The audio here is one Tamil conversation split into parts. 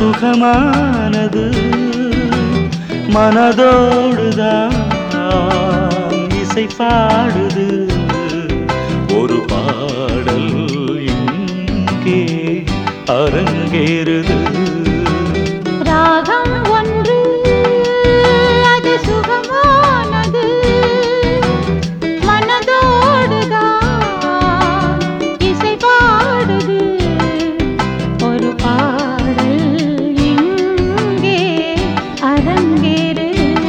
சுகமானது மனதோடுதான் இசை பாடுது ஒரு பாடல் இங்கே அரங்கேறுது ராகம் ஒன்று அது சுகமானது மனதோடுதான் இசை பாடுது ஒரு பாடல் இங்கே அரங்கேறு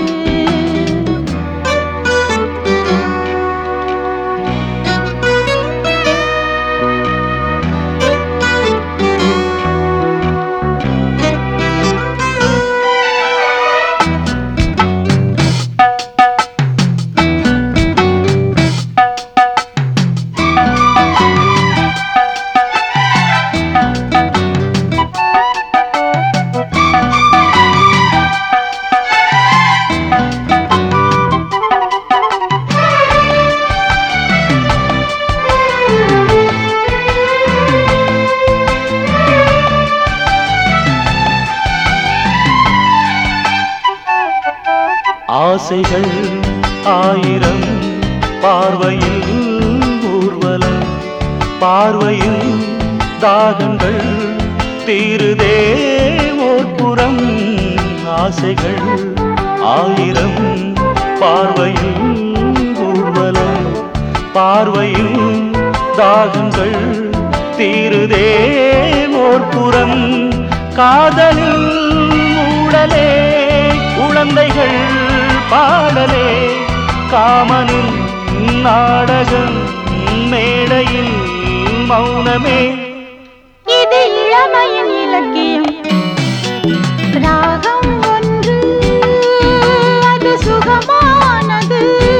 ஆசைகள் ஆயிரம் பார்வையில் ஊர்வலம் பார்வையில் தாகங்கள் தீருதே ஓர் புறம் ஆசைகள் ஆயிரம் பார்வையில் ஊர்வலம் பார்வையில் தாகங்கள் தீருதே ஓர் புறம் காதலில் மூடலே குழந்தைகள் பாடலே காமனின் நாடகம் மேடையில் மௌனமே இது இளமையின் இலக்கியம் ராகம் ஒன்று அது சுகமானது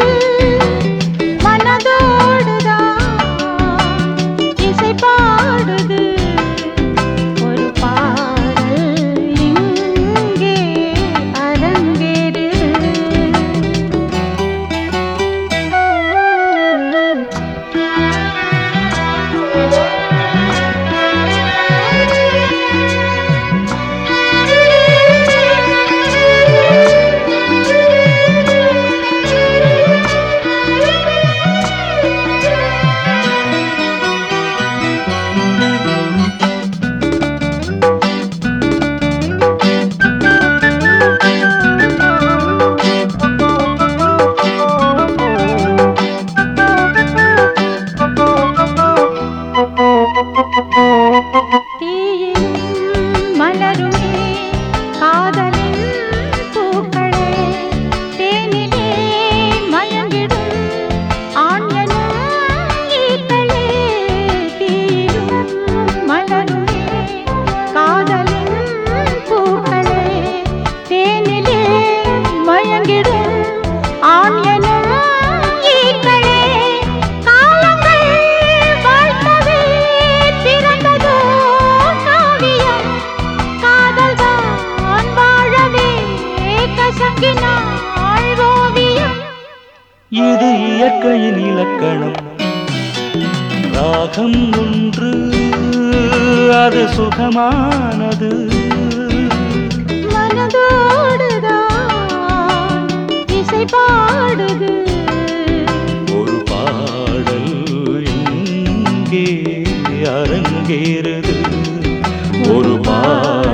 மனதோடுதான் இசை பாடுது ஒரு பாடல் இங்கே அரங்கேறு தீயிலும் மலருமே காதலின் பூக்களே தேனிலே மயங்கிடும் ஆண்யனும் ஈக்களே தீயிலும் மலருமே காதலின் பூக்களே தேனிலே மயங்கிடும் ஆண்யனும் ஈக்களே காலங்கள் வாழ்த்தவே பிறந்ததோ காவியம் காதல்தான் வாழவே கசங்கினாள் ஓவியம் இது இயற்கையின் இலக்கணம் ராகம் ஒன்று அது சுகமானது மனதோடுதான் இசை பாடுது ஒரு பாடல் இங்கே அரங்கேறுது ஒரு பாடல்